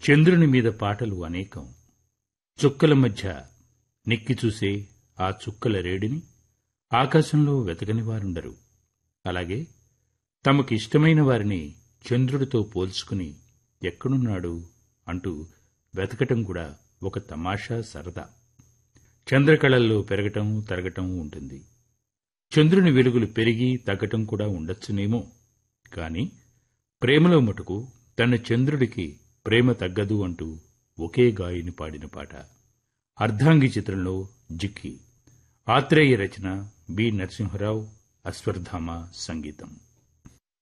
చంద్రుని మీద పాటలు అనేకం చుక్కల మధ్య నెక్కి చూసే ఆ చుక్కల రేడిని ఆకాశంలో వెతకని వారుండరు అలాగే తమకి ఇష్టమైన వారిని చంద్రుడితో పోల్చుకుని ఎక్కడున్నాడు అంటూ వెతకటం కూడా ఒక తమాషా సరదా చంద్రకళల్లో పెరగటం తరగటం ఉంటుంది చంద్రుని వెలుగులు పెరిగి తగ్గటం కూడా ఉండొచ్చునేమో కాని ప్రేమలో మటుకు తన చంద్రుడికి ప్రేమ తగ్గదు అంటూ ఒకే గాయని పాడిన పాట అర్ధాంగి చిత్రంలో జిక్కి ఆత్రేయ రచన బి నరసింహరావు అశ్వర్ధామ సంగీతం